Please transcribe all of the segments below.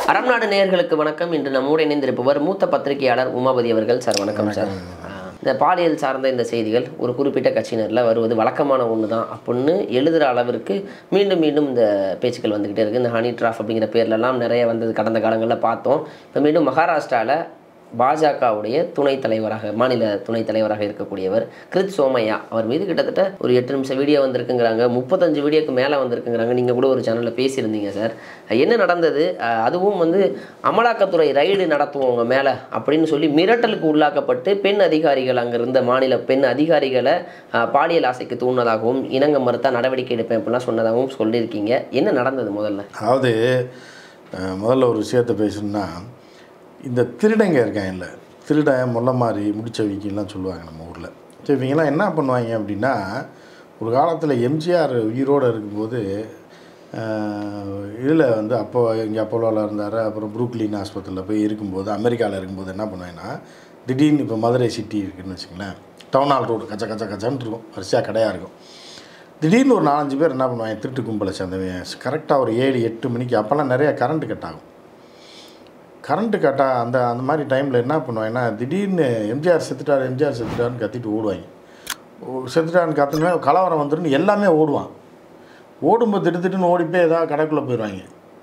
அறம்நாடு நேயர்களுக்கு வணக்கம் இன்று நம்மோடு இணைந்திருப்பவர் மூத்த பத்திரிகையாளர் உமாபதி அவர்கள் சார் வணக்கம் சார் இந்த பாலியல் சார்ந்த இந்த செய்திகள் ஒரு குறிப்பிட்ட கட்சியினரில் வருவது வழக்கமான ஒன்று தான் அப்படின்னு எழுதுகிற அளவிற்கு மீண்டும் மீண்டும் இந்த பேச்சுக்கள் வந்துக்கிட்டே இருக்குது இந்த ஹனி ட்ராஃப் அப்படிங்கிற பேர்லலாம் நிறைய வந்தது கடந்த காலங்களில் பார்த்தோம் இப்போ மீண்டும் மகாராஷ்டிராவில் பாஜகவுடைய துணைத் தலைவராக மாநில துணைத் தலைவராக இருக்கக்கூடியவர் கிருத் சோமையா அவர் மீது கிட்டத்தட்ட ஒரு எட்டு நிமிஷம் வீடியோ வந்திருக்குங்கிறாங்க முப்பத்தஞ்சு வீடியோக்கு மேலே வந்திருக்குங்கிறாங்க நீங்கள் கூட ஒரு சேனலில் பேசியிருந்தீங்க சார் என்ன நடந்தது அஹ் அதுவும் வந்து அமலாக்கத்துறை ரைடு நடத்துவோம் உங்க மேலே அப்படின்னு சொல்லி மிரட்டலுக்கு உள்ளாக்கப்பட்டு பெண் அதிகாரிகள் அங்கே இருந்த மாநில பெண் அதிகாரிகளை அஹ், பாலியல் ஆசைக்கு தூண்டினதாகவும் இணங்க மறுத்தா நடவடிக்கை எடுப்பேன் அப்படிலாம் சொன்னதாகவும் சொல்லியிருக்கீங்க என்ன நடந்தது முதல்ல அதாவது அஹ், முதல்ல ஒரு விஷயத்தை பேசணும்னா இந்த திருடங்க இருக்காங்கல்ல திருடன் முல்லை மாதிரி முடிச்சவிக்கெல்லாம் சொல்லுவாங்க நம்ம ஊரில் ஸோ இவங்கெல்லாம் என்ன பண்ணுவாங்க அப்படின்னா ஒரு காலத்தில் எம்ஜிஆர் உயிரோடு இருக்கும்போது இதில் வந்து அப்போ இங்கே அப்போலோவில் இருந்தார் அப்புறம் புரூக்லின் ஆஸ்பத்திரியில் போய் இருக்கும்போது அமெரிக்காவில் இருக்கும்போது என்ன பண்ணுவாங்கன்னா திடீர்னு இப்போ மதுரை சிட்டி இருக்குன்னு வச்சுங்களேன் டவுன் ஹால் ரோடு கச்ச கச்ச கச்சன்னு இருக்கும் வரிசையாக கடையாக இருக்கும் திடீர்னு ஒரு நாலஞ்சு பேர் என்ன பண்ணுவாங்க திருட்டு கும்பலை சேர்ந்தவங்க கரெக்டாக ஒரு ஏழு எட்டு மணிக்கு அப்போல்லாம் நிறைய கரண்ட் கட் ஆகும் கரண்ட்டு கட்டா அந்த அந்த மாதிரி டைமில் என்ன பண்ணுவாங்கன்னா திடீர்னு எம்ஜிஆர் செத்துட்டார் எம்ஜிஆர் செத்துட்டார்னு கத்திட்டு ஓடுவாங்க ஓ- செத்துட்டார்னு கத்துனா கலவரம் வந்துருன்னு எல்லாமே ஓடுவான் ஓடும்போது திட்டு திட்டுன்னு ஓடி போய் ஏதாவது கடைக்குள்ளே போயிடுவாங்க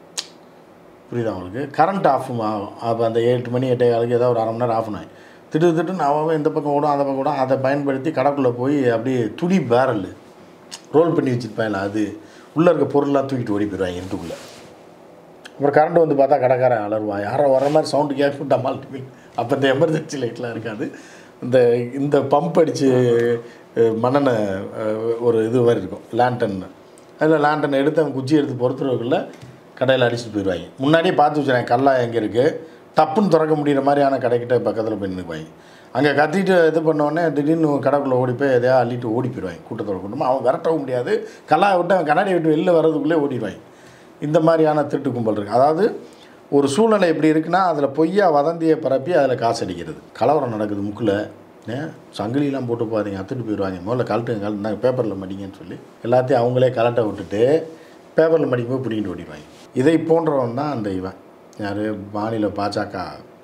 புரியுதா உங்களுக்கு கரண்ட் ஆஃப் ஆகும் அப்போ அந்த எட்டு மணி எட்டே காலுக்கு ஏதாவது ஒரு அரை மணி நேரம் ஆஃப் ஆகும் திட்டு திட்டுன்னு அவன் அவன் இந்த பக்கம் ஓடும் அந்த பக்கம் ஓடும் அதை பயன்படுத்தி கடைக்குள்ளே போய் அப்படியே துணி பேரல் ரோல் பண்ணி வச்சுருப்பாங்களா அது உள்ளே இருக்க பொருள்லாம் தூக்கிட்டு ஓடி போயிடுவாங்க இருட்டுக்குள்ளே அப்புறம் கரண்ட் வந்து பார்த்தா கடைக்காரன் அலறுவான் யாரோ வர மாதிரி சவுண்டு கேட்கும் டமால் டிமில் அப்போ இந்த எமர்ஜென்சி லைட்லாம் இருக்காது இந்த இந்த பம்ப் அடித்து மண்ணெண்ணை அஹ், ஒரு இது மாதிரி இருக்கும் லேண்டன் அதில் லேண்டன் எடுத்து அவன் குச்சி எடுத்து பொறுத்துறதுக்குள்ளே கடையில் அடிச்சுட்டு போயிடுவாங்க முன்னாடியே பார்த்து வச்சுருவாங்க கல்லா எங்கே இருக்குது டப்புன்னு திறக்க முடியிற மாதிரியான கடைக்கிட்ட பக்கத்தில் போய் நிற்பாங்க அங்கே கத்திட்டு இது பண்ணோடனே திடீர்னு ஒரு கடைக்குள்ளே ஓடி போய் எதையா அள்ளிட்டு ஓடி போயிடுவாங்க கூட்டத்தோட கூட்டமாக அவன் விரட்டவும் முடியாது கல்லாயை விட்டு அவன் கண்ணாடி விட்டு வெளில வர்றதுக்குள்ளே ஓடிடுவாங்க இந்த மாதிரியான திருட்டு கும்பல் இருக்குது அதாவது ஒரு சூழ்நிலை எப்படி இருக்குன்னா அதில் பொய்யா வதந்தியை பரப்பி அதில் காசு அடிக்கிறது கலவரம் நடக்குது முக்கில் ஏன் சங்கிலிலாம் போட்டு போகாதீங்க அத்துட்டு போயிடுவாங்க முதல்ல கலட்டுங்க கலட்டுனாங்க பேப்பரில் மடிங்கன்னு சொல்லி எல்லாத்தையும் அவங்களே கலட்ட விட்டுட்டு பேப்பரில் மடிக்கும்போது பிடிக்கிட்டு ஓடிடுவாங்க இதை போன்றவன் தான் அந்த இவன் யார் மாநில பாஜக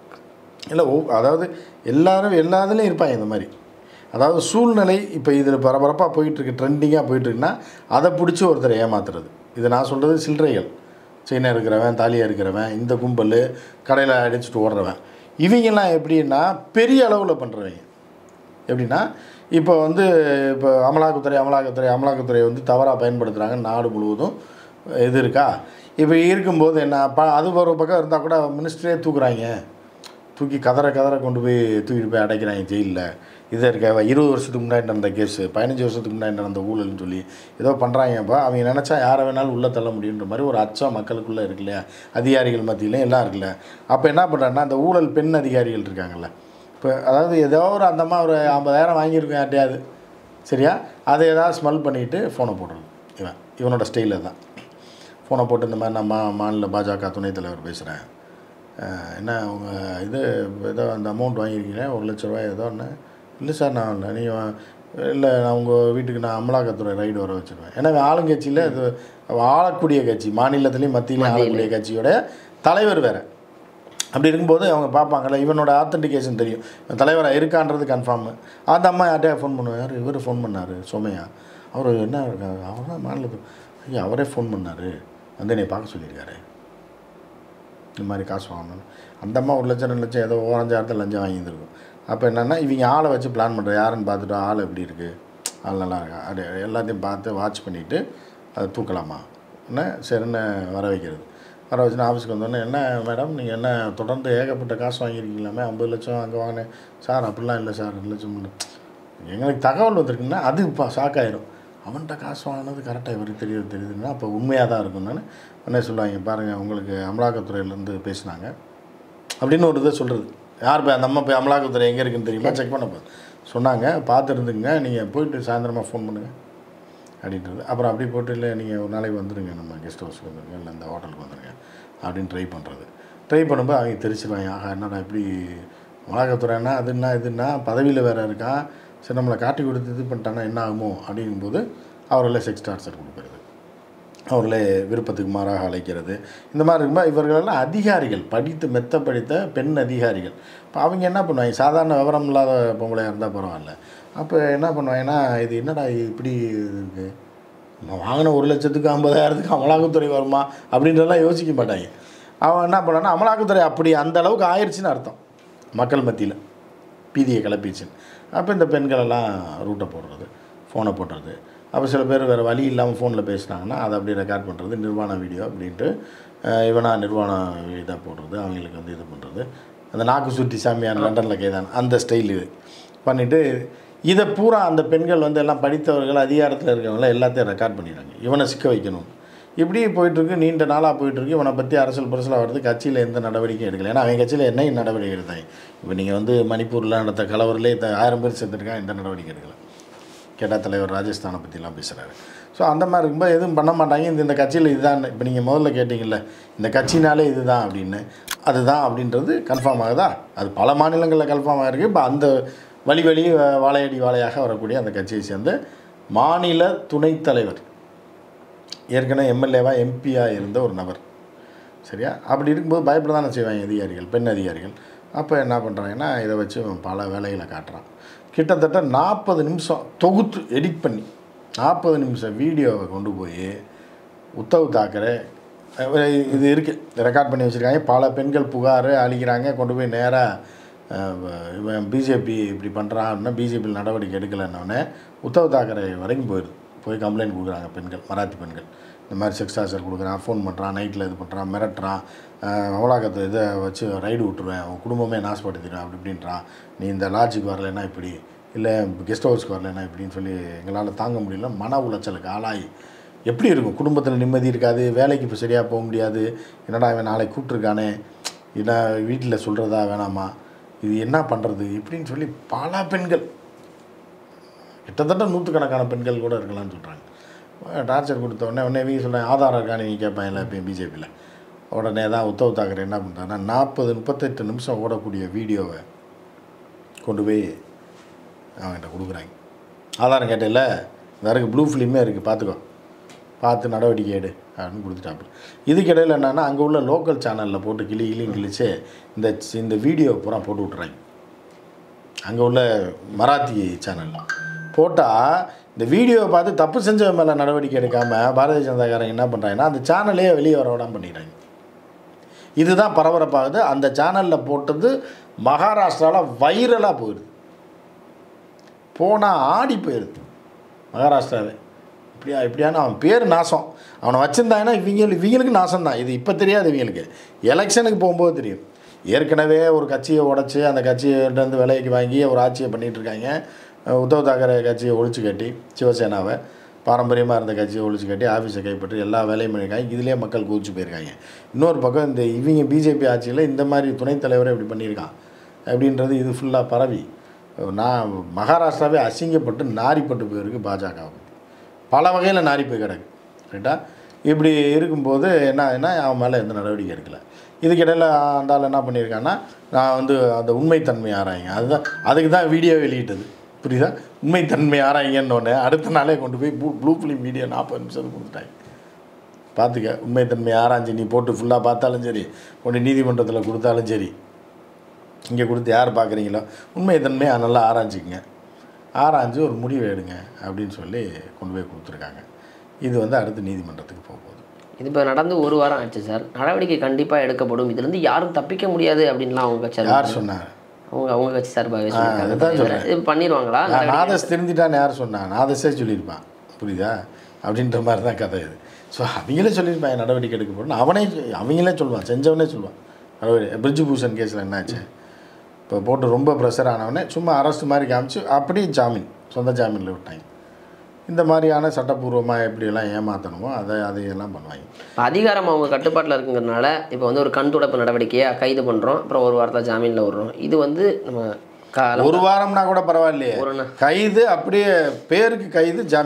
இல்லை ஓ அதாவது எல்லாரும் எல்லா இதுலேயும் இருப்பாங்க இந்த மாதிரி அதாவது சூழ்நிலை இப்போ இதில் பரபரப்பாக போயிட்டுருக்கு ட்ரெண்டிங்காக போயிட்டுருக்குன்னா அதை பிடிச்சி ஒருத்தரை ஏமாத்துறது இது நான் சொல்கிறது சில்லறைகள் செயினாக இருக்கிறவன் தாலியாக இருக்கிறவன் இந்த கும்பல் கடையில் அடிச்சுட்டு ஓடுறவன் இவங்கெல்லாம் எப்படின்னா பெரிய அளவில் பண்ணுறவங்க எப்படின்னா இப்போ வந்து இப்போ அமலாக்கத்துறை அமலாக்கத்துறை அமலாக்கத்துறை வந்து தவறாக பயன்படுத்துகிறாங்க நாடு முழுவதும் இது இருக்கா இப்போ இருக்கும்போது என்ன ப அது ஒரு பக்கம் இருந்தால் கூட மினிஸ்டரே தூக்குறாங்க தூக்கி கதற கதற கொண்டு போய் தூக்கிட்டு போய் அடைக்கிறாங்க ஜெயிலில் இது இருக்க இருபது வருஷத்துக்கு முன்னாடி நடந்த கேஸு பதினஞ்சு வருஷத்துக்கு முன்னாடி நடந்த ஊழல்னு சொல்லி ஏதோ பண்ணுறாங்கப்பா அவங்க நினச்சா யாரை வேணாலும் உள்ளே தள்ள முடியுன்ற மாதிரி ஒரு அச்சம் மக்களுக்குள்ளே இருக்கு இல்லையா அதிகாரிகள் மத்தியிலையும் எல்லாம் இருக்குல்ல அப்போ என்ன பண்ணுறாங்கன்னா அந்த ஊழல் பெண் அதிகாரிகள் இருக்காங்கல்ல இப்போ அதாவது ஏதோ ஒரு அந்தம்மா ஒரு ஐம்பதாயிரம் வாங்கியிருக்கோம் யார்ட்டையாவது சரியா அதை ஏதாவது ஸ்மெல் பண்ணிவிட்டு ஃபோனை போடுறது இவன் இவனோட ஸ்டைலில் தான் ஃபோனை போட்டு இந்த மாதிரி நான் மா மாநில பாஜக துணைத் தலைவர் பேசுகிறேன் என்ன அவங்க இது ஏதோ அந்த அமௌண்ட் வாங்கியிருக்கீங்க ஒரு லட்ச ரூபாய் ஏதோ ஒன்று இல்லை சார் நான் இல்லை நீங்கள் இல்லை நான் உங்கள் வீட்டுக்கு நான் அமலாக்கத்துறை ரைடு வர வச்சுருவேன் ஏன்னா இவன் ஆளுங்கட்சியில் இது ஆளக்கூடிய கட்சி மாநிலத்துலேயும் மத்தியிலையும் ஆளக்கூடிய கட்சியோட தலைவர் வேறு அப்படி இருக்கும்போது அவங்க பார்ப்பாங்கல்ல இவனோட ஆத்தென்டிகேஷன் தெரியும் இவன் தலைவராக இருக்கான்றது கன்ஃபார்மு அந்த அம்மா யார்ட்டையா ஃபோன் பண்ணுவார் இவர் ஃபோன் பண்ணார் சோமையா அவர் என்ன இருக்காரு அவர் தான் மாநில ஐயா அவரே ஃபோன் பண்ணார் வந்து என்னை பார்க்க சொல்லியிருக்காரு இந்த மாதிரி காசு வாங்கணும் அந்த அம்மா ஒரு லட்சம் ரெண்டு லட்சம் ஏதோ ஓரஞ்சாயிரத்தில் லஞ்சம் வாங்கியிருந்துருக்கும் அப்போ என்னென்னா இவங்க ஆளை வச்சு பிளான் பண்ணுறது யாருன்னு பார்த்துட்டு ஆள் எப்படி இருக்குது ஆள் நல்லா இருக்கா அது எல்லாத்தையும் பார்த்து வாட்ச் பண்ணிவிட்டு அதை தூக்கலாமா என்ன சரின்னு வர வைக்கிறது வர வச்சுன்னு ஆஃபீஸ்க்கு வந்தோடனே என்ன மேடம் நீங்கள் என்ன தொடர்ந்து ஏகப்பட்ட காசு வாங்கியிருக்கீங்களாமே ஐம்பது லட்சம் அங்கே வாங்கினேன் சார் அப்படிலாம் இல்லை சார் ரெண்டு லட்சம் இல்லை. எங்களுக்கு தகவல் வந்திருக்குன்னா அது இப்போ ஷாக் ஆயிரும் அவன்கிட்ட காசு வாங்கினது கரெக்டாக இவருக்கு தெரியுது தெரியுதுன்னா அப்போ உண்மையாக தான் இருக்கும்னு உடனே சொல்லுவாங்க பாருங்கள் உங்களுக்கு அமலாக்கத்துறையிலேருந்து பேசுனாங்க அப்படின்னு ஒரு இதை சொல்கிறது யார் போய் அந்த அம்மா போய் அமலாக்கத்துறை எங்கே இருக்குன்னு தெரியுமா செக் பண்ண போ சொன்னாங்க பார்த்துருந்துங்க நீங்கள் போயிட்டு சாயந்தரமாக ஃபோன் பண்ணுங்கள் அப்படின்றது அப்புறம் அப்படி போட்டு இல்லை நீங்கள் ஒரு நாளைக்கு வந்துடுங்க நம்ம கெஸ்ட் ஹவுஸ்க்கு வந்துடுங்க இல்லை இந்த ஹோட்டலுக்கு வந்துடுங்க அப்படின்னு ட்ரை பண்ணுறது ட்ரை பண்ணும்போது அவங்க தெரிச்சிருவாங்க ஆஹா என்னடா இப்படி அமலாக்கத்துறைன்னா அதுன்னா இதுன்னா பதவியில் வேறு இருக்கான் சரி நம்மளை காட்டி கொடுத்து இது பண்ணிட்டானா என்ன ஆகுமோ அப்படிங்கும்போது அவரெல்லாம் செக்ஸ் டார்ச்சர் கொடுக்குறது அவர்களே விருப்பத்துக்கு மாறாக அழைக்கிறது இந்த மாதிரி இருக்கும்போது இவர்களெல்லாம் அதிகாரிகள் படித்து மெத்த படித்த பெண் அதிகாரிகள் இப்போ அவங்க என்ன பண்ணுவாங்க சாதாரண விவரம் இல்லாத பொம்பளையாக இருந்தால் பரவாயில்ல அப்போ என்ன பண்ணுவாங்கன்னா இது என்னடா இது இப்படி இருக்குது நம்ம வாங்கின ஒரு லட்சத்துக்கு ஐம்பதாயிரத்துக்கு அமலாக்கத்துறை வருமா அப்படின்றதெல்லாம் யோசிக்க மாட்டாங்க அவன் என்ன பண்ணான்னா அமலாக்கத்துறை அப்படி அந்த அளவுக்கு ஆயிடுச்சுன்னு அர்த்தம் மக்கள் மத்தியில் பீதியை கிளப்பிச்சுன்னு அப்போ இந்த பெண்கள் எல்லாம் ரூட்டை போடுறது ஃபோனை போடுறது அப்போ சில பேர் வேறு வழி இல்லாமல் ஃபோனில் பேசுனாங்கன்னா அதை அப்படியே ரெக்கார்ட் பண்ணுறது நிர்வாண வீடியோ அப்படின்ட்டு அஹ், இவனா நிர்வாண இதாக போடுறது அவங்களுக்கு வந்து இது பண்ணுறது அந்த நாக்கு சுற்றி சாமியார் லண்டனில் கைதான் அந்த ஸ்டைல் இது பண்ணிவிட்டு இதை பூரா அந்த பெண்கள் வந்து எல்லாம் படித்தவர்கள் அதிகாரத்தில் இருக்கவங்களாம் எல்லாத்தையும் ரெக்கார்ட் பண்ணிடுறாங்க இவனை சிக்க வைக்கணும் இப்படி போயிட்டுருக்கு நீண்ட நாளாக போயிட்டுருக்கு இவனை பற்றி அரசியல் பரிசலாக வருது கட்சியில் எந்த நடவடிக்கையும் எடுக்கல ஏன்னா அவங்க கட்சியில் என்ன நடவடிக்கை எடுத்தாங்க இப்போ நீங்கள் வந்து மணிப்பூரில் நடந்த கலவரிலே த- ஆயிரம் பேர் சேர்த்துருக்காங்க எந்த நடவடிக்கை எடுக்கல கேட்டால் தலைவர் ராஜஸ்தானை பற்றிலாம் பேசுகிறாரு ஸோ அந்த மாதிரி இருக்கும்போது எதுவும் பண்ண மாட்டாங்க இந்த இந்த கட்சியில் இதுதான் இப்போ நீங்கள் முதல்ல கேட்டிங்கல்ல இந்த கட்சினாலே இதுதான் அப்படின்னு அதுதான் அப்படின்றது கன்ஃபார்ம் ஆகுதா அது பல மாநிலங்களில் கன்ஃபார்ம் ஆகிருக்கு இப்போ அந்த வழி வழி அஹ், வாழையடி வாழையாக வரக்கூடிய அந்த கட்சியை சேர்ந்த மாநில துணைத் தலைவர் ஏற்கனவே எம்எல்ஏவாக எம்பியாக இருந்த ஒரு நபர் சரியா அப்படி இருக்கும்போது பயப்பட தானே செய்வாங்க அதிகாரிகள் பெண் அதிகாரிகள் அப்போ என்ன பண்ணுறாங்கன்னா இதை வச்சு இவன் பல வேலைகளை காட்டுறான் கிட்டத்தட்ட நாற்பது நிமிஷம் தொகுத்து எடிட் பண்ணி நாற்பது நிமிஷம் வீடியோவை கொண்டு போய் உத்தவ் தாக்கரே அஹ் இது இருக்குது ரெக்கார்ட் பண்ணி வச்சுருக்காங்க பல பெண்கள் புகார் அழிக்கிறாங்க கொண்டு போய் நேராக இவன் பிஜேபி இப்படி பண்ணுறான் அப்படின்னா பிஜேபியில் நடவடிக்கை எடுக்கலைன்னொடனே உத்தவ் தாக்கரே வரைக்கும் போயிடுது போய் கம்ப்ளைண்ட் கொடுக்குறாங்க பெண்கள் மராத்தி பெண்கள் இந்த மாதிரி செக்ஸ் டார்ச்சர் கொடுக்குறான் ஃபோன் பண்ணுறான் நைட்டில் இது பண்ணுறான் மிரட்டுறான் அஹ் அமலாக்கத்தை இதை வச்சு ரைடு விட்டுருவேன் உன் குடும்பமே நாசப்படுத்திடுவேன் அப்படி இப்படின்றான் நீ இந்த லாட்ஜுக்கு வரலைன்னா இப்படி இல்லை கெஸ்ட் ஹவுஸ்க்கு வரலைன்னா இப்படின்னு சொல்லி எங்களால் தாங்க முடியல மன உளைச்சலுக்கு ஆளாகி எப்படி இருக்கும் குடும்பத்தில் நிம்மதி இருக்காது வேலைக்கு இப்போ சரியாக போக முடியாது என்னடா இவன் நாளைக்கு கூப்பிட்ருக்கானே இல்லை வீட்டில் சொல்கிறதா வேணாமா இது என்ன பண்ணுறது இப்படின்னு சொல்லி பல பெண்கள் கிட்டத்தட்ட நூற்றுக்கணக்கான பெண்கள் கூட இருக்கலாம்னு சொல்கிறாங்க டார்ச்சர் கொடுத்த உடனே உடனே வீங்க சொல்கிறேன் ஆதாரம் இருக்கான்னு நீ கேட்பாங்கல்ல இப்போ பிஜேபியில் உடனே தான் உத்தவ் தாக்கரே என்ன பண்ணுறாங்கன்னா நாற்பது முப்பத்தெட்டு நிமிஷம் ஓடக்கூடிய வீடியோவை கொண்டு போய் அவன்கிட்ட கொடுக்குறாங்க ஆதாரம் கேட்டேல்ல வேறு ப்ளூ ஃபிலிமே இருக்குது பார்த்துக்கோ பார்த்து நடவடிக்கை எடு அப்படின்னு கொடுத்துட்டாப்புல இதுக்கிடையில் என்னென்னா அங்கே உள்ள லோக்கல் சேனலில் போட்டு கிளி கிளியும் கிழிச்சு இந்த இந்த வீடியோ பூரா போட்டு விட்றாங்க அங்கே உள்ள மராத்தி சேனல் போட்டால் இந்த வீடியோவை பார்த்து தப்பு செஞ்சவன் மேலே நடவடிக்கை எடுக்காமல் பாரதிய ஜனதாக்காரங்க என்ன பண்ணுறாங்கன்னா அந்த சேனலே வெளியே வர விடாம பண்ணிடுறாங்க இதுதான் பரபரப்பாகுது அந்த சேனலில் போட்டது மகாராஷ்டிராவில் வைரலாக போயிடுது போனால் ஆடி போயிடுது மகாராஷ்டிராவே இப்படியா இப்படியான அவன் பேர் நாசம் அவனை வச்சுருந்தாங்கன்னா இவங்க இவங்களுக்கு நாசம் தான் இது இப்போ தெரியாது இவங்களுக்கு எலெக்ஷனுக்கு போகும்போது தெரியும் ஏற்கனவே ஒரு கட்சியை உடச்சி அந்த கட்சியிலேருந்து விலைக்கு வாங்கி ஒரு ஆட்சியை பண்ணிகிட்டு இருக்காங்க அஹ் உத்தவ் தாக்கரே கட்சியை ஒழிச்சு கட்டி சிவசேனாவை பாரம்பரியமாக இருந்த கட்சியை ஒழிச்சு கட்டி ஆஃபீஸை கைப்பற்றி எல்லா வேலையும் பண்ணியிருக்காங்க இதுலேயே மக்கள் குதிச்சு போயிருக்காங்க இன்னொரு பக்கம் இந்த இவங்க பிஜேபி ஆட்சியில் இந்த மாதிரி துணைத் தலைவரை இப்படி பண்ணியிருக்கான் அப்படின்றது இது ஃபுல்லாக பரவி நான் மகாராஷ்டிராவே அசிங்கப்பட்டு நாரிப்பட்டு போயிருக்கு பாஜக பல வகையில் நாரி போய் கிடக்கு ரைட்டா இப்படி இருக்கும்போது என்ன ஆகுதுன்னா அவன் மேலே எந்த நடவடிக்கை எடுக்கலை இதுக்கிடையில் அந்த ஆள் என்ன பண்ணியிருக்கான்னா நான் வந்து அந்த உண்மைத்தன்மை ஆராய்ங்க அதுதான் அதுக்கு தான் வீடியோ வெளியிட்டது புரியுதா உண்மைத்தன்மை ஆராய்ங்கன்னொடனே அடுத்த நாளே கொண்டு போய் ப்ளூ ப்ளூ ஃபிலிம் வீடியோ நாற்பது நிமிஷத்துக்கு கொடுத்துட்டாங்க பார்த்துக்க உண்மைத்தன்மை ஆராய்ஞ்சு நீ போட்டு ஃபுல்லாக பார்த்தாலும் சரி கொண்டு நீதிமன்றத்தில் கொடுத்தாலும் சரி இங்கே கொடுத்து யார் பார்க்குறீங்களோ உண்மைத்தன்மையை நல்லா ஆராய்ச்சிக்கங்க ஆராய்ஞ்சு ஒரு முடிவு எடுங்க அப்படின்னு சொல்லி கொண்டு போய் கொடுத்துருக்காங்க இது வந்து அடுத்து நீதிமன்றத்துக்கு போக போகுது இது இப்போ நடந்து ஒரு வாரம் ஆச்சு சார் நடவடிக்கை கண்டிப்பாக எடுக்கப்படும் இதுலேருந்து யாரும் தப்பிக்க முடியாது அப்படின்லாம் அவங்க கட்சி யார் சொன்னார் அவங்க அவங்க கட்சி சார்பாகவே அதான் சொல்லியிருக்காங்க சொல்றேன். இது பண்ணிடுவாங்களா நான் நாதஸ் தெரிஞ்சிட்டான்னு யார் சொன்னா நாதஸே சொல்லியிருப்பான் புரியுதா அப்படின்ற மாதிரி தான் கதை இது ஸோ அவங்களே சொல்லியிருப்பாங்க நடவடிக்கை எடுக்க போகிறோம் அவனே சொ- அவங்களே சொல்லுவான் செஞ்சவனே சொல்லுவான் நடவடிக்கை பிரிட்ஜு பூஷன் கேஸில் என்னாச்சு இப்போ போட்டு ரொம்ப ப்ரெஷர் ஆனவனே சும்மா அரெஸ்ட் மாதிரி காமிச்சு அப்படியே ஜாமீன் சொந்த ஜாமீனில் விட்டாங்க இந்த மாதிரியான சட்டப்பூர்வமாக எப்படியெல்லாம் ஏமாற்றணுமோ அதை அதையெல்லாம் பண்ணுவாங்க அதிகாரம் அவங்க கட்டுப்பாட்டில் இருக்குங்கிறதுனால இப்போ வந்து ஒரு கண் துடைப்பு நடவடிக்கையை கைது பண்ணுறோம் அப்புறம் ஒரு வாரத்தில் ஜாமீனில் விடுறோம் இது வந்து நம்ம காலம் ஒரு வாரம்னா கூட பரவாயில்லையே ஒரு நா- கைது அப்படியே பேருக்கு கைது ஜாமீன்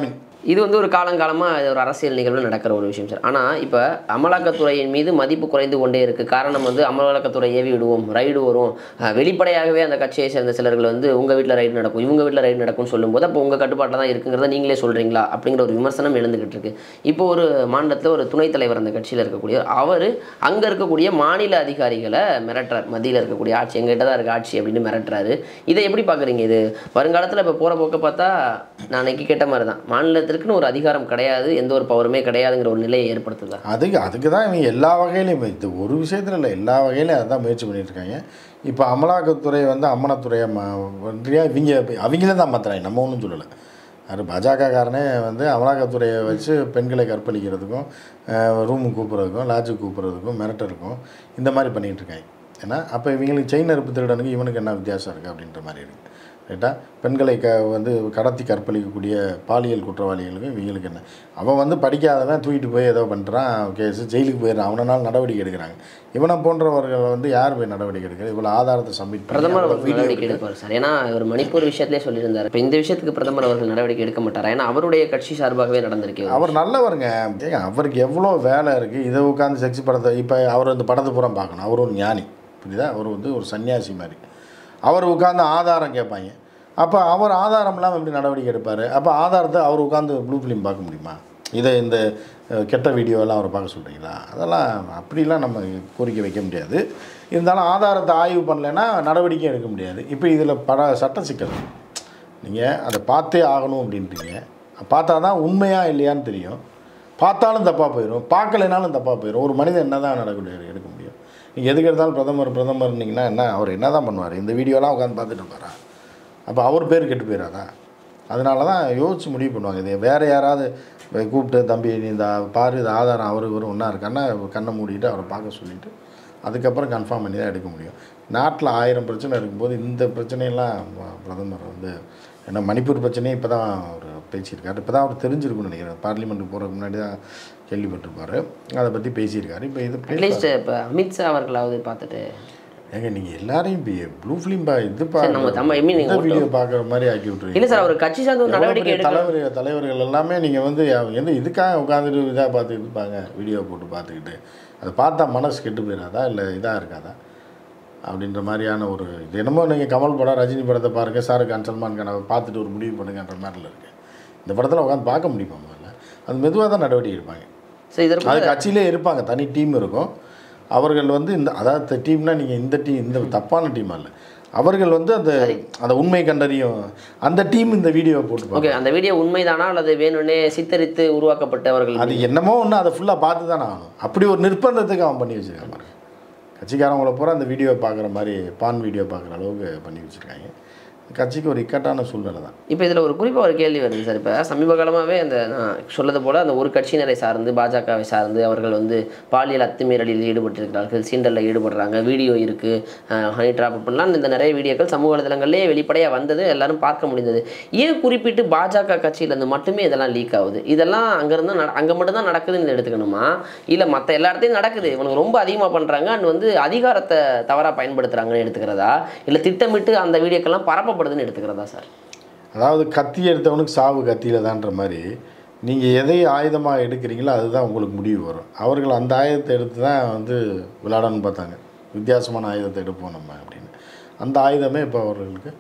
இது வந்து ஒரு காலங்காலமாக இது ஒரு அரசியல் நிகழ்வு நடக்கிற ஒரு விஷயம் சார் ஆனால் இப்போ அமலாக்கத்துறையின் மீது மதிப்பு குறைந்து கொண்டே இருக்குது காரணம் வந்து அமலாக்கத்துறை ஏவி விடுவோம் ரைடு வரும் அஹ் வெளிப்படையாகவே அந்த கட்சியை சேர்ந்த சிலர்கள் வந்து உங்கள் வீட்டில் ரைடு நடக்கும் இவங்க வீட்டில் ரைடு நடக்கும்னு சொல்லும்போது அப்போ உங்கள் கட்டுப்பாட்டில் தான் இருக்குங்கிறத நீங்களே சொல்கிறீங்களா அப்படிங்கிற ஒரு விமர்சனம் எழுந்துகிட்டு இருக்கு இப்போ ஒரு மாநிலத்தில் ஒரு துணைத் தலைவர் அந்த கட்சியில் இருக்கக்கூடிய அவர் அங்கே இருக்கக்கூடிய மாநில அதிகாரிகளை மிரட்டுறார் மத்தியில் இருக்கக்கூடிய ஆட்சி எங்ககிட்ட தான் இருக்க ஆட்சி அப்படின்னு மிரட்டுறாரு இதை எப்படி பார்க்குறீங்க இது வருங்காலத்தில் இப்போ போகிற போக்க பார்த்தா நான் அன்னைக்கு கேட்ட மாதிரி தான் மாநிலத்திற்குன்னு ஒரு அதிகாரம் கிடையாது எந்த ஒரு பவருமே கிடையாதுங்கிற ஒரு நிலையை ஏற்படுத்துதா அதுக்கு அதுக்கு தான் இவங்க எல்லா வகையிலையும் இது ஒரு விஷயத்தில் இல்லை எல்லா வகையிலையும் அதான் முயற்சி பண்ணிட்டு இருக்காங்க இப்போ அமலாக்கத்துறை வந்து அம்மனத்துறையை மா ஒன்றியா இவங்க அவங்களே தான் மாற்றுறாங்க நம்ம ஒன்றும் சொல்லலை அது பாஜகக்காரனே வந்து அமலாக்கத்துறையை வச்சு பெண்களை கற்பழிக்கிறதுக்கும் ரூமுக்கு கூப்பிட்றதுக்கும் லாட்ஜுக்கு கூப்பிட்றதுக்கும் மிரட்டருக்கும் இந்த மாதிரி பண்ணிகிட்டு இருக்காங்க ஏன்னா அப்போ இவங்களுக்கு செயின் அறுப்பு திருடனுக்கு இவனுக்கு என்ன வித்தியாசம் இருக்குது அப்படின்ற மாதிரி இருக்குது ரைட்டா பெண்களை க வந்து கடத்தி கற்பழிக்கக்கூடிய பாலியல் குற்றவாளிகளுக்கு இவங்களுக்கு என்ன அவன் வந்து படிக்காதவன் தூக்கிட்டு போய் ஏதோ பண்ணுறான் கேஸ் ஜெயிலுக்கு போயிடுறான் அவனால் நடவடிக்கை எடுக்கிறாங்க இவனை போன்றவர்கள் வந்து யார் போய் நடவடிக்கை எடுக்கிறது இவ்வளோ ஆதாரத்தை சப்மிட் பிரதமர் அவர்கள் வீடியோ நடவடிக்கை எடுப்பார் சார் ஏன்னா அவர் மணிப்பூர் விஷயத்திலே சொல்லியிருந்தார் இப்போ இந்த விஷயத்துக்கு பிரதமர் அவர்கள் நடவடிக்கை எடுக்க மாட்டார் ஏன்னா அவருடைய கட்சி சார்பாகவே நடந்திருக்கு அவர் நல்லவருங்க ஏங்க அவருக்கு எவ்வளோ வேலை இருக்குது இதை உட்காந்து செக்ஸ் படத்தை இப்போ அவர் இந்த படத்தை பூரா பார்க்கணும் அவர் ஒரு ஞானி புரியுதா அவர் வந்து ஒரு சன்னியாசி மாதிரி அவர் உட்காந்து ஆதாரம் கேட்பாங்க அப்போ அவர் ஆதாரம் இல்லாமல் எப்படி நடவடிக்கை எடுப்பார் அப்போ ஆதாரத்தை அவர் உட்காந்து ப்ளூ ஃபிலிம் பார்க்க முடியுமா இதை இந்த அஹ், கெட்ட வீடியோலாம் அவரை பார்க்க சொல்கிறீங்களா அதெல்லாம் அப்படிலாம் நம்ம கோரிக்கை வைக்க முடியாது இருந்தாலும் ஆதாரத்தை ஆய்வு பண்ணலைன்னா நடவடிக்கை எடுக்க முடியாது இப்போ இதில் பட சட்ட சிக்கல் நீங்கள் அதை பார்த்தே ஆகணும் அப்படின்றீங்க பார்த்தா தான் உண்மையா இல்லையான்னு தெரியும் பார்த்தாலும் தப்பாக போயிடும் பார்க்கலைனாலும் தப்பாக போயிடும் ஒரு மனிதன் என்ன தான் நடக்க எடுக்க முடியும் நீங்கள் எதுக்கு எடுத்தாலும் பிரதமர் பிரதமர்னீங்கன்னா என்ன அவர் என்ன தான் பண்ணுவார் இந்த வீடியோலாம் உட்காந்து பார்த்துட்டு இருப்பாரா அப்போ அவர் பேர் கெட்டு போயிடாதா அதனால தான் யோசிச்சு முடிவு பண்ணுவாங்க இது வேறு யாராவது வே- கூப்பிட்டு தம்பி நீ இந்த பாரு இது ஆதாரம் அவரு இவரும் ஒன்றா இருக்கான்னா கண்ணை மூடிட்டு அவரை பார்க்க சொல்லிவிட்டு அதுக்கப்புறம் கன்ஃபார்ம் பண்ணி தான் எடுக்க முடியும் நாட்டில் ஆயிரம் பிரச்சனை இருக்கும்போது இந்த பிரச்சனையெல்லாம் ம- பிரதமர் வந்து ஏன்னா மணிப்பூர் பிரச்சனையே இப்போ தான் அவர் பேசியிருக்காரு இப்போ தான் அவர் தெரிஞ்சிருக்கும்னு நினைக்கிறேன் பார்லிமெண்ட்டுக்கு போகிறதுக்கு முன்னாடி தான் கேள்விப்பட்டிருப்பாரு அதை பற்றி பேசியிருக்காரு இப்போ இது பேச- அட்லீஸ்ட் இப்போ அமித்ஷா அவர்களாவது பார்த்துட்டு ஏங்க நீங்கள் எல்லாரையும் இப்போ ப்ளூ ஃபிலிம் பா இது சரி, நம்ம நம்ம, I mean, இந்த நீங்க வீடியோ பார்க்குற மாதிரி ஆக்கி விட்ருவீங்க இல்லை சார் அவர் கட்சி சார்ந்த ஒரு எவ்வளவு நடவடிக்கை பெரிய எடுக்க தலைவர் தலைவர்கள் எல்லாமே நீங்கள் வந்து யா- எந்த இதுக்காக உட்காந்துட்டு இதாக பார்த்துட்டு இருப்பாங்க வீடியோ போட்டு பார்த்துக்கிட்டு அதை பார்த்தா மனசு கெட்டு போயிடாதா இல்லை இதாக இருக்காதா அப்படின்ற மாதிரியான ஒரு இது என்னமோ நீங்கள் கமல் படம் ரஜினி படத்தை பாருங்கள் ஷாருக் கான் சல்மான் கானை பார்த்துட்டு ஒரு முடிவு பண்ணுங்கன்ற மாதிரில இருக்கு இந்த படத்தில் உட்காந்து பார்க்க முடியுமா முதல்ல அது மெதுவாக தான் நடவடிக்கை எடுப்பாங்க ஸோ இதற்கு அது கட்சியிலே இருப்பாங்க தனி டீம் இருக்கும் அவர்கள் வந்து இந்த அதாவது டீம்னா நீங்கள் இந்த டீம் இந்த தப்பான டீம் அல்ல அவர்கள் வந்து அந்த அந்த உண்மை கண்டறியும் அந்த டீம் இந்த வீடியோவை போட்டு பார்ப்பாங்க. ஓகே அந்த வீடியோ உண்மைதானா அல்லது வேணும்னே சித்தரித்து உருவாக்கப்பட்டவர்கள் அது என்னமோ ஒன்று அதை ஃபுல்லாக பார்த்து தானே ஆகணும் அப்படி ஒரு நிர்பந்தத்துக்கு அவன் பண்ணி வச்சிருக்கான் பாருங்க கட்சிக்காரவங்கள பூரா அந்த வீடியோ பார்க்குற மாதிரி பான் வீடியோ பார்க்குற அளவுக்கு பண்ணி வச்சுருக்காங்க கட்சிக்கு ஒரு இக்கட்டான சூழ்நிலை தான் இப்போ இதில் ஒரு குறிப்பாக ஒரு கேள்வி வருது சார் இப்போ சமீப காலமாகவே அந்த நான் சொல்லது போல் அந்த ஒரு கட்சியினரை சார்ந்து பாஜகவை சார்ந்து அவர்கள் வந்து பாலியல் அத்துமீறலில் ஈடுபட்டிருக்கிறார்கள் சீண்டலில் ஈடுபடுறாங்க வீடியோ இருக்குது ஹனி ட்ராப் பண்ணலாம் இந்த நிறைய வீடியோக்கள் சமூக வலைதளங்கள்லேயே வெளிப்படையாக வந்தது எல்லாரும் பார்க்க முடிந்தது ஏன் குறிப்பிட்டு பாஜக கட்சியிலேருந்து மட்டுமே இதெல்லாம் லீக் ஆகுது இதெல்லாம் அங்கேருந்து நட அங்கே மட்டும்தான் நடக்குதுன்னு எடுத்துக்கணுமா இல்லை மற்ற எல்லா இடத்தையும் நடக்குது இவனுக்கு ரொம்ப அதிகமாக பண்ணுறாங்க அண்ட் வந்து அதிகாரத்தை தவறாக பயன்படுத்துகிறாங்கன்னு எடுத்துக்கிறதா இல்லை திட்டமிட்டு அந்த வீடியோக்கெல்லாம் பரப்பப்படுதுன்னு எடுத்துக்கிறதா சார் அதாவது கத்தி எடுத்தவனுக்கு சாவு கத்தியில் தான்ற மாதிரி நீங்கள் எதை ஆயுதமாக எடுக்கிறீங்களோ அதுதான் உங்களுக்கு முடிவு வரும் அவர்கள் அந்த ஆயுதத்தை எடுத்து தான் வந்து விளையாடணும்னு பார்த்தாங்க வித்தியாசமான ஆயுதத்தை எடுப்போம் நம்ம அப்படின்னு அந்த ஆயுதமே இப்போ அவர்களுக்கு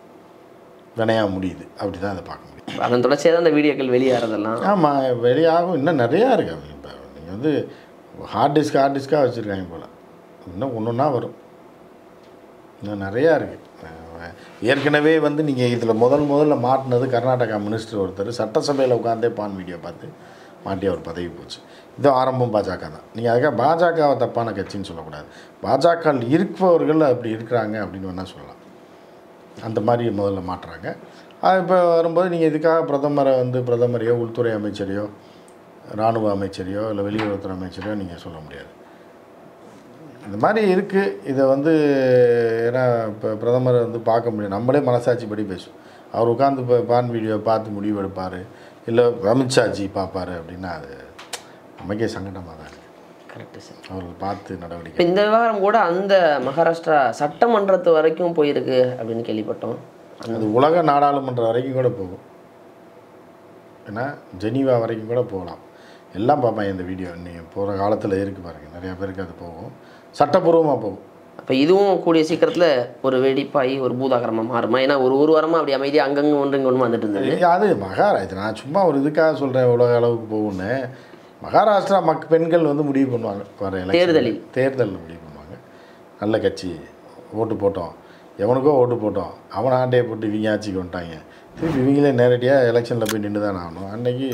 வினையாக முடியுது அப்படி தான் அதை பார்க்க முடியும் அதன் தொடர்ச்சியாக தான் அந்த வீடியோக்கள் வெளியாகிறதெல்லாம் ஆமாம் வெளியாகும் இன்னும் நிறையா இருக்கு இப்போ நீங்கள் வந்து ஹார்ட் டிஸ்க் ஹார்ட் டிஸ்க்காக வச்சுருக்காங்க போல் இன்னும் ஒன்று ஒன்றா வரும் இன்னும் நிறையா இருக்குது ஏற்கனவே வந்து நீங்கள் இதில் முதல் முதல்ல மாட்டினது கர்நாடகா மினிஸ்டர் ஒருத்தர் சட்டசபையில் உட்காந்தே பான் வீடியோ பார்த்து மாட்டி அவர் பதவி போச்சு இது ஆரம்பம் பாஜக தான் நீங்கள் அதுக்காக பாஜகவை தப்பான கட்சின்னு சொல்லக்கூடாது பாஜக இருப்பவர்கள் அப்படி இருக்கிறாங்க அப்படின்னு வேணால் சொல்லலாம் அந்த மாதிரி முதல்ல மாட்டுறாங்க அது இப்போ வரும்போது நீங்கள் இதுக்காக பிரதமரை வந்து பிரதமரையோ உள்துறை அமைச்சரையோ இராணுவ அமைச்சரையோ இல்லை வெளியுறவுத்துறை அமைச்சரையோ நீங்கள் சொல்ல முடியாது இந்த மாதிரி இருக்குது இதை வந்து ஏன்னா இப்போ பிரதமரை வந்து பார்க்க முடியும் நம்மளே மனசாட்சிப்படி பேசும் அவர் உட்காந்து இப்போ பான் வீடியோ பார்த்து முடிவு எடுப்பார் இல்லை அமித்ஷாஜி பார்ப்பாரு அப்படின்னா அது நமக்கே சங்கடமாக தான் இருக்குது கரெக்டு சார் அவர்கள் பார்த்து நடவடிக்கை இப்போ இந்த விவகாரம் கூட அந்த மகாராஷ்டிரா சட்டமன்றத்து வரைக்கும் போயிருக்கு அப்படின்னு கேள்விப்பட்டோம் அது உலக நாடாளுமன்றம் வரைக்கும் கூட போகும் ஏன்னா ஜெனீவா வரைக்கும் கூட போகலாம் எல்லாம் பார்ப்பாங்க இந்த வீடியோ நீ போகிற காலத்தில் இருக்குது பாருங்கள் நிறையா பேருக்கு அது போகும் சட்டப்பூர்வமாக போகும் அப்போ இதுவும் கூடிய சீக்கிரத்தில் ஒரு வெடிப்பாகி ஒரு பூதாகரமாக மாறுமா ஏன்னா ஒரு ஒரு வாரமாக அப்படி அமைதியாக அங்கங்கே ஒன்று இங்கே ஒன்று வந்துட்டு இருந்தது ஏய், அது மகாராஷ்டிரா நான் சும்மா ஒரு இதுக்காக சொல்கிறேன் உலக அளவுக்கு போகும்னு மகாராஷ்டிரா மக் பெண்கள் வந்து முடிவு பண்ணுவாங்க வர election. தேர்தலில். தேர்தலில் முடிவு பண்ணுவாங்க நல்ல கட்சி ஓட்டு போட்டோம் எவனுக்கோ ஓட்டு போட்டோம் அவன் ஆண்டையை போட்டு இவங்க ஆட்சிக்கு வந்துட்டாங்க திருப்பி இவங்களே நேரடியாக எலெக்ஷனில் போய் நின்று தான் ஆகணும் அன்னைக்கு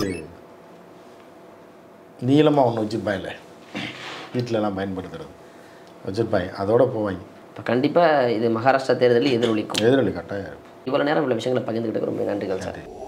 நீளமாக ஒன்று வச்சுருப்பாங்கல்ல வீட்டிலலாம் பயன்படுத்துறது வச்சுருப்பாங்க அதோட போவாங்க இப்போ கண்டிப்பாக இது மகாராஷ்டிரா தேர்தலில் எதிரொலிக்கும் எதிரொலி கட்டாயம் இருக்கும் இவ்வளோ நேரம் இவ்வளோ விஷயங்களை பகிர்ந்துக்கிட்டு ரொம்ப நன்றிகள் சார்